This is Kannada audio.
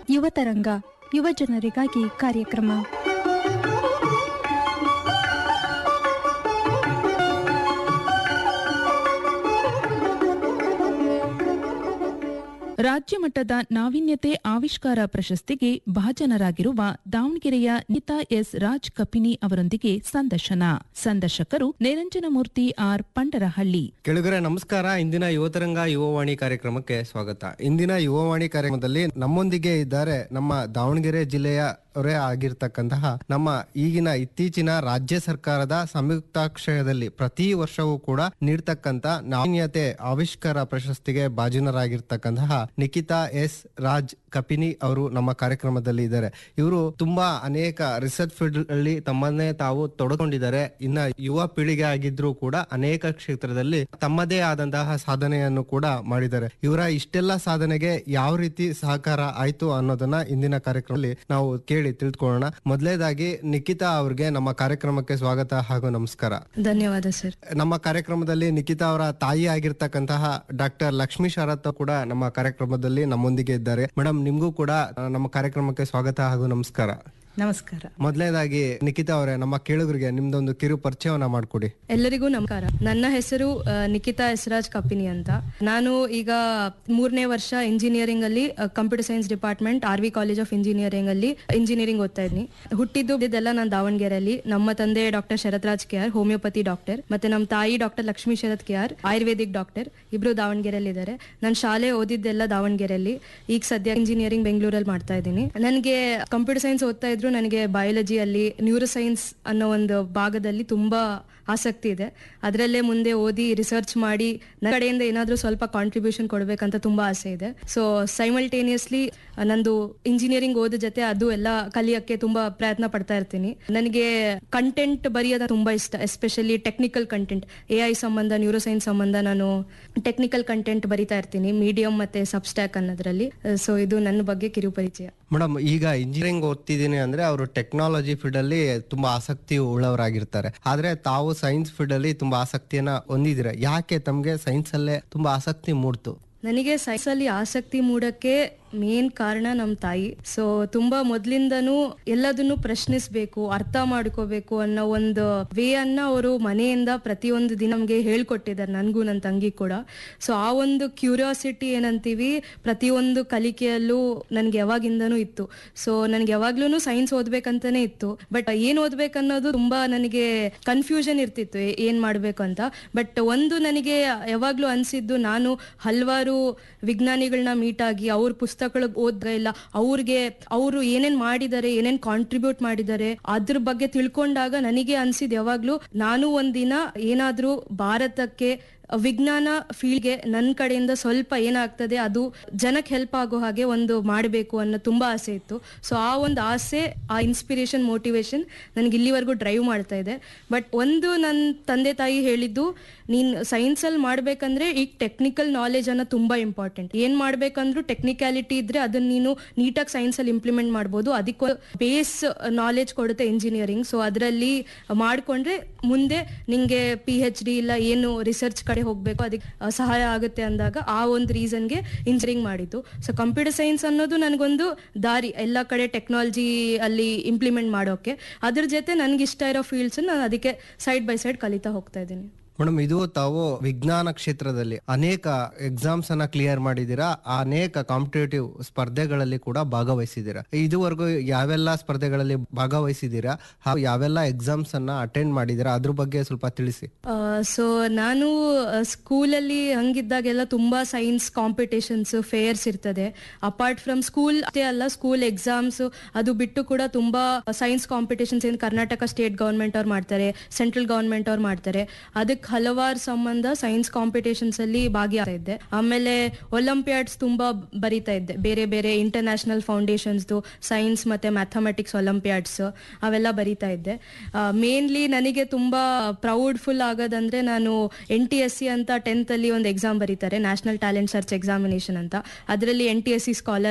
ಯುವತರಂಗ ಯುವ ಜನರಿಗಾಗಿ ಕಾರ್ಯಕ್ರಮ ರಾಜ್ಯ ಮಟ್ಟದ ನಾವೀನ್ಯತೆ ಆವಿಷ್ಕಾರ ಪ್ರಶಸ್ತಿಗೆ ಭಾಜನರಾಗಿರುವ ದಾವಣಗೆರೆಯ ನಿತಾ ಎಸ್ ರಾಜ್ ಕಪಿನಿ ಅವರೊಂದಿಗೆ ಸಂದರ್ಶನ ಸಂದರ್ಶಕರು ನಿರಂಜನಮೂರ್ತಿ ಆರ್ ಪಂಡರಹಳ್ಳಿ ಕೆಳಗರೆ ನಮಸ್ಕಾರ ಇಂದಿನ ಯುವತರಂಗ ಯುವವಾಣಿ ಕಾರ್ಯಕ್ರಮಕ್ಕೆ ಸ್ವಾಗತ ಇಂದಿನ ಯುವವಾಣಿ ಕಾರ್ಯಕ್ರಮದಲ್ಲಿ ನಮ್ಮೊಂದಿಗೆ ಇದ್ದಾರೆ ನಮ್ಮ ದಾವಣಗೆರೆ ಜಿಲ್ಲೆಯ ಅವರೇ ಆಗಿರ್ತಕ್ಕಂತಹ ನಮ್ಮ ಈಗಿನ ಇತ್ತೀಚಿನ ರಾಜ್ಯ ಸರ್ಕಾರದ ಸಂಯುಕ್ತಾಶ್ರಯದಲ್ಲಿ ಪ್ರತಿ ವರ್ಷವೂ ಕೂಡ ನೀಡ್ತಕ್ಕಂತ ನಾಣ್ಯತೆ ಆವಿಷ್ಕಾರ ಪ್ರಶಸ್ತಿಗೆ ಭಾಜನರಾಗಿರ್ತಕ್ಕಂತಹ ನಿಖಿತಾ ಎಸ್ ರಾಜ್ ಕಪಿನಿ ಅವರು ನಮ್ಮ ಕಾರ್ಯಕ್ರಮದಲ್ಲಿ ಇದ್ದಾರೆ ಇವರು ತುಂಬಾ ಅನೇಕ ರಿಸರ್ಚ್ ಫೀಲ್ಡ್ ಅಲ್ಲಿ ತಮ್ಮನ್ನೇ ತಾವು ತೊಡಕೊಂಡಿದ್ದಾರೆ ಇನ್ನ ಯುವ ಪೀಳಿಗೆ ಆಗಿದ್ರು ಕೂಡ ಅನೇಕ ಕ್ಷೇತ್ರದಲ್ಲಿ ತಮ್ಮದೇ ಆದಂತಹ ಸಾಧನೆಯನ್ನು ಕೂಡ ಮಾಡಿದ್ದಾರೆ ಇವರ ಇಷ್ಟೆಲ್ಲ ಸಾಧನೆಗೆ ಯಾವ ರೀತಿ ಸಹಕಾರ ಆಯ್ತು ಅನ್ನೋದನ್ನ ಇಂದಿನ ಕಾರ್ಯಕ್ರಮದಲ್ಲಿ ನಾವು ಕೇಳಿ ತಿಳ್ಕೊಳ್ಳೋಣ ಮೊದಲೇದಾಗಿ ನಿಖಿತಾ ಅವ್ರಿಗೆ ನಮ್ಮ ಕಾರ್ಯಕ್ರಮಕ್ಕೆ ಸ್ವಾಗತ ಹಾಗೂ ನಮಸ್ಕಾರ ಧನ್ಯವಾದ ಸರ್ ನಮ್ಮ ಕಾರ್ಯಕ್ರಮದಲ್ಲಿ ನಿಖಿತಾ ಅವರ ತಾಯಿ ಆಗಿರ್ತಕ್ಕಂತಹ ಡಾಕ್ಟರ್ ಲಕ್ಷ್ಮೀ ಶರತ್ ಕೂಡ ನಮ್ಮ ಕಾರ್ಯಕ್ರಮದಲ್ಲಿ ನಮ್ಮೊಂದಿಗೆ ಇದ್ದಾರೆ ಮೇಡಮ್ ನಿಮ್ಗೂ ಕೂಡ ಆ, ನಮ್ಮ ಕಾರ್ಯಕ್ರಮಕ್ಕೆ ಸ್ವಾಗತ ಹಾಗೂ ನಮಸ್ಕಾರ ನಮಸ್ಕಾರ ಮೊದಲನೇದಾಗಿ ನಿಖಿತಾ ಅವರೇ ನಮ್ಮ ಕೇಳುಗರಿಗೆ ನಿಮ್ದೊಂದು ಕಿರು ಪರಿಚಯವನ್ನ ಮಾಡ್ಕೊಡಿ ಎಲ್ಲರಿಗೂ ನಮಸ್ಕಾರ ನನ್ನ ಹೆಸರು ಆ, ನಿಖಿತಾ ಎಸ್ರಾಜ್ ಕಪಿನಿ ಅಂತ ನಾನು ಈಗ ಮೂರನೇ ವರ್ಷ ಇಂಜಿನಿಯರಿಂಗ್ ಅಲ್ಲಿ computer science department R V college of engineering ಅಲ್ಲಿ ಇಂಜಿನಿಯರಿಂಗ್ ಓದ್ತಾ ಇದ್ದೀನಿ ಹುಟ್ಟಿದ್ದು ಇದೆಲ್ಲ ನಾನು ದಾವಣಗೆರೆಯಲ್ಲಿ ನಮ್ಮ ತಂದೆ doctor Sharathraj K R homeopathy doctor ಮತ್ತೆ ನಮ್ಮ ತಾಯಿ doctor Lakshmi Sharath K R Ayurvedic doctor ಇಬ್ರು ದಾವಣಗೆರೆಯಲ್ಲಿ ಇದ್ದಾರೆ ನನ್ನ ಶಾಲೆ ಓದಿದ್ದೆಲ್ಲ ದಾವಣಗೆರೆಯಲ್ಲಿ ಈಗ ಸದ್ಯ ಇಂಜಿನಿಯರಿಂಗ್ ಬೆಂಗಳೂರಲ್ಲಿ ಮಾಡ್ತಾ ಇದ್ದೀನಿ ನನಗೆ ಕಂಪ್ಯೂಟರ್ ಸೈನ್ಸ್ ಓದ್ತಾ ಇದ್ರು ನನಗೆ ಬಯಾಲಜಿಯಲ್ಲಿ ನ್ಯೂರೋ ಸೈನ್ಸ್ ಅನ್ನೋ ಒಂದು ಭಾಗದಲ್ಲಿ ತುಂಬಾ ಆಸಕ್ತಿ ಇದೆ ಅದರಲ್ಲೇ ಮುಂದೆ ಓದಿ ರಿಸರ್ಚ್ ಮಾಡಿ ನನ್ನ ಕಡೆಯಿಂದ ಏನಾದರೂ ಸ್ವಲ್ಪ ಕಾಂಟ್ರಿಬ್ಯೂಷನ್ ಕೊಡಬೇಕಂತ ತುಂಬಾ ಆಸೆ ಇದೆ ಸೊ ಸೈಮಲ್ಟೇನಿಯಸ್ಲಿ ನಂದು ಇಂಜಿನಿಯರಿಂಗ್ ಓದ ಜೊತೆ ಅದು ಎಲ್ಲ ಕಲಿಯಕ್ಕೆ ತುಂಬಾ ಪ್ರಯತ್ನ ಪಡ್ತಾ ಇರ್ತೀನಿ ನನಗೆ ಕಂಟೆಂಟ್ ಬರೆಯೋದು ತುಂಬಾ ಇಷ್ಟ especially technical content A I ಸಂಬಂಧ ನ್ಯೂರೋ ಸೈನ್ಸ್ ಸಂಬಂಧ ನಾನು ಟೆಕ್ನಿಕಲ್ ಕಂಟೆಂಟ್ ಬರಿತಾ ಇರ್ತೀನಿ ಮೀಡಿಯಂ ಮತ್ತೆ ಸಬ್ಸ್ಟ್ಯಾಕ್ ಅನ್ನೋದ್ರಲ್ಲಿ ಸೊ ಇದು ನನ್ನ ಬಗ್ಗೆ ಕಿರು ಪರಿಚಯ ಮೇಡಮ್ ಈಗ ಇಂಜಿನಿಯರಿಂಗ್ ಓದ್ತಿದ್ದೀನಿ ಅಂದ್ರೆ ಅವರು ಟೆಕ್ನಾಲಜಿ ಫೀಲ್ಡ್ ಅಲ್ಲಿ ತುಂಬಾ ಆಸಕ್ತಿ ಉಳ್ಳವರಾಗಿರ್ತಾರೆ ಆದ್ರೆ ತಾವು ಸೈನ್ಸ್ ಫೀಲ್ಡ್ ಅಲ್ಲಿ ತುಂಬಾ ಆಸಕ್ತಿಯನ್ನ ಹೊಂದಿದ್ದೀರಾ ಯಾಕೆ ತಮ್ಗೆ ಸೈನ್ಸ್ ಅಲ್ಲೇ ತುಂಬಾ ಆಸಕ್ತಿ ಮೂಡ್ತು ನನಗೆ ಸೈನ್ಸ್ ಅಲ್ಲಿ ಆಸಕ್ತಿ ಮೂಡಕ್ಕೆ ಮೇನ್ ಕಾರಣ ನಮ್ಮ ತಾಯಿ ಸೊ ತುಂಬಾ ಮೊದ್ಲಿಂದನೂ ಎಲ್ಲದನ್ನು ಪ್ರಶ್ನಿಸ್ಬೇಕು ಅರ್ಥ ಮಾಡ್ಕೋಬೇಕು ಅನ್ನೋ ಒಂದು ವೇ ಅನ್ನ ಅವರು ಮನೆಯಿಂದ ಪ್ರತಿಯೊಂದು ದಿನ ನಮ್ಗೆ ಹೇಳ್ಕೊಟ್ಟಿದ್ದಾರೆ ನನ್ಗೂ ನನ್ನ ತಂಗಿ ಕೂಡ ಸೊ ಆ ಒಂದು ಕ್ಯೂರಿಯಾಸಿಟಿ ಏನಂತೀವಿ ಪ್ರತಿಯೊಂದು ಕಲಿಕೆಯಲ್ಲೂ ನನ್ಗೆ ಯಾವಾಗಿಂದನೂ ಇತ್ತು ಸೊ ನನ್ಗೆ ಯಾವಾಗ್ಲೂ ಸೈನ್ಸ್ ಓದ್ಬೇಕಂತಾನೆ ಇತ್ತು ಬಟ್ ಏನ್ ಓದ್ಬೇಕನ್ನೋದು ತುಂಬಾ ನನಗೆ ಕನ್ಫ್ಯೂಷನ್ ಇರ್ತಿತ್ತು ಏ- ಏನ್ ಮಾಡ್ಬೇಕು ಅಂತ ಬಟ್ ಒಂದು ನನಗೆ ಯಾವಾಗ್ಲೂ ಅನ್ಸಿದ್ದು ನಾನು ಹಲವಾರು ವಿಜ್ಞಾನಿಗಳನ್ನ ಮೀಟ್ ಆಗಿ ಅವ್ರ ಪುಸ್ತಕಗಳು ಓದ್ತಾ ಇಲ್ಲ ಅವ್ರಿಗೆ ಅವರು ಏನೇನ್ ಮಾಡಿದ್ದಾರೆ ಏನೇನ್ ಕಾಂಟ್ರಿಬ್ಯೂಟ್ ಮಾಡಿದ್ದಾರೆ ಅದ್ರ ಬಗ್ಗೆ ತಿಳ್ಕೊಂಡಾಗ ನನಗೆ ಅನ್ಸಿದ್ ಯಾವಾಗ್ಲೂ ನಾನು ಒಂದಿನ ಏನಾದ್ರೂ ಭಾರತಕ್ಕೆ ವಿಜ್ಞಾನ ಫೀಲ್ಡ್ಗೆ ನನ್ನ ಕಡೆಯಿಂದ ಸ್ವಲ್ಪ ಏನಾಗ್ತದೆ ಅದು ಜನಕ್ಕೆ ಹೆಲ್ಪ್ ಆಗೋ ಹಾಗೆ ಒಂದು ಮಾಡಬೇಕು ಅನ್ನೋ ತುಂಬಾ ಆಸೆ ಇತ್ತು ಸೊ ಆ ಒಂದು ಆಸೆ ಆ ಇನ್ಸ್ಪಿರೇಷನ್ ಮೋಟಿವೇಶನ್ ನನಗೆ ಇಲ್ಲಿವರೆಗೂ ಡ್ರೈವ್ ಮಾಡ್ತಾ ಇದೆ ಬಟ್ ಒಂದು ನನ್ನ ತಂದೆ ತಾಯಿ ಹೇಳಿದ್ದು ನೀನ್ ಸೈನ್ಸ್ ಅಲ್ಲಿ ಮಾಡ್ಬೇಕಂದ್ರೆ ಈಗ ಟೆಕ್ನಿಕಲ್ ನಾಲೆಜ್ ಅನ್ನೋ ತುಂಬಾ ಇಂಪಾರ್ಟೆಂಟ್ ಏನ್ ಮಾಡ್ಬೇಕಂದ್ರೂ ಟೆಕ್ನಿಕ್ಯಾಲಿಟಿ ಇದ್ರೆ ಅದನ್ನ ನೀನು ನೀಟಾಗಿ ಸೈನ್ಸ್ ಅಲ್ಲಿ ಇಂಪ್ಲಿಮೆಂಟ್ ಮಾಡ್ಬೋದು ಅದಕ್ಕೆ ಬೇಸ್ ನಾಲೆಜ್ ಕೊಡುತ್ತೆ ಇಂಜಿನಿಯರಿಂಗ್ ಸೊ ಅದರಲ್ಲಿ ಮಾಡ್ಕೊಂಡ್ರೆ ಮುಂದೆ ನಿಂಗೆ ಪಿ ಎಚ್ ಡಿ ಇಲ್ಲ ಏನು ರಿಸರ್ಚ್ ಕಡೆ ಹೋಗ್ಬೇಕು ಅದಕ್ಕೆ ಆ, ಸಹಾಯ ಆಗುತ್ತೆ ಅಂದಾಗ ಆ ಒಂದು ರೀಸನ್ಗೆ ಇಂಜಿನಿಯರಿಂಗ್ ಮಾಡಿದ್ದು ಸೊ ಕಂಪ್ಯೂಟರ್ ಸೈನ್ಸ್ ಅನ್ನೋದು ನನಗೊಂದು ದಾರಿ ಎಲ್ಲ ಕಡೆ ಟೆಕ್ನಾಲಜಿ ಅಲ್ಲಿ ಇಂಪ್ಲಿಮೆಂಟ್ ಮಾಡೋಕೆ ಅದ್ರ ಜೊತೆ ನನ್ಗೆ ಇಷ್ಟ ಇರೋ ಫೀಲ್ಡ್ಸ್ ನಾನು ಅದಕ್ಕೆ ಸೈಡ್ ಬೈ ಸೈಡ್ ಕಲಿತಾ ಹೋಗ್ತಾ ಇದ್ದೀನಿ ಮೇಡಮ್ ಇದು ತಾವು ವಿಜ್ಞಾನ ಕ್ಷೇತ್ರದಲ್ಲಿ ಅನೇಕ ಎಕ್ಸಾಮ್ಸ್ ಅನ್ನ ಕ್ಲಿಯರ್ ಮಾಡಿದೀರಾ ಅನೇಕ ಕಾಂಪಿಟೇಟಿವ್ ಸ್ಪರ್ಧೆಗಳಲ್ಲಿ ಕೂಡ ಭಾಗವಹಿಸಿದ್ದೀರಾ ಇದುವರೆಗೂ ಯಾವೆಲ್ಲ ಸ್ಪರ್ಧೆಗಳಲ್ಲಿ ಭಾಗವಹಿಸಿದ್ದೀರಾ ಹಾಗೂ ಯಾವೆಲ್ಲ ಎಕ್ಸಾಮ್ಸ್ ಅನ್ನ ಅಟೆಂಡ್ ಮಾಡಿದೀರಾ ಅದ್ರ ಬಗ್ಗೆ ಸ್ವಲ್ಪ ತಿಳಿಸಿ ಸೊ ನಾನು ಸ್ಕೂಲಲ್ಲಿ ಹಂಗಿದ್ದಾಗೆಲ್ಲ ತುಂಬಾ ಸೈನ್ಸ್ ಕಾಂಪಿಟೇಷನ್ಸ್ ಫೇರ್ಸ್ ಇರ್ತದೆ ಅಪಾರ್ಟ್ ಫ್ರಮ್ ಸ್ಕೂಲ್ ಅಷ್ಟೇ ಅಲ್ಲ ಸ್ಕೂಲ್ ಎಕ್ಸಾಮ್ಸ್ ಅದು ಬಿಟ್ಟು ಕೂಡ ತುಂಬಾ ಸೈನ್ಸ್ ಕಾಂಪಿಟೇಷನ್ಸ್ ಏನು ಕರ್ನಾಟಕ ಸ್ಟೇಟ್ ಗೌರ್ಮೆಂಟ್ ಅವ್ರು ಮಾಡ್ತಾರೆ ಸೆಂಟ್ರಲ್ ಗೌರ್ಮೆಂಟ್ ಅವ್ರು ಮಾಡ್ತಾರೆ ಅದಕ್ಕೆ ಹಲವಾರು ಸಂಬಂಧ ಸೈನ್ಸ್ ಕಾಂಪಿಟೇಷನ್ಸ್ ಅಲ್ಲಿ ಭಾಗಿಯಾಗ್ತಾ ಇದ್ದೆ ಆಮೇಲೆ ಒಲಿಂಪಿಯಾಡ್ಸ್ ತುಂಬಾ ಬರಿತಾ ಇದ್ದೆ ಬೇರೆ ಬೇರೆ ಇಂಟರ್ನ್ಯಾಷನಲ್ ಫೌಂಡೇಶನ್ಸ್ದು ಸೈನ್ಸ್ ಮತ್ತೆ ಮ್ಯಾಥಮೆಟಿಕ್ಸ್ ಒಲಿಂಪಿಯಾಡ್ಸ್ ಅವೆಲ್ಲ ಬರಿತಾ ಇದ್ದೆ ಮೇನ್ಲಿ ನನಗೆ ತುಂಬಾ ಪ್ರೌಡ್ಫುಲ್ ಆಗೋದಂದ್ರೆ ನಾನು ಎನ್ ಟಿ ಎಸ್ ಸಿ ಅಂತ ಟೆಂತ್ ಅಲ್ಲಿ ಒಂದು ಎಕ್ಸಾಮ್ ಬರೀತಾರೆ ನ್ಯಾಷನಲ್ ಟ್ಯಾಲೆಂಟ್ ಸರ್ಚ್ ಎಕ್ಸಾಮಿನೇಷನ್ ಅಂತ ಅದರಲ್ಲಿ N T S C scholar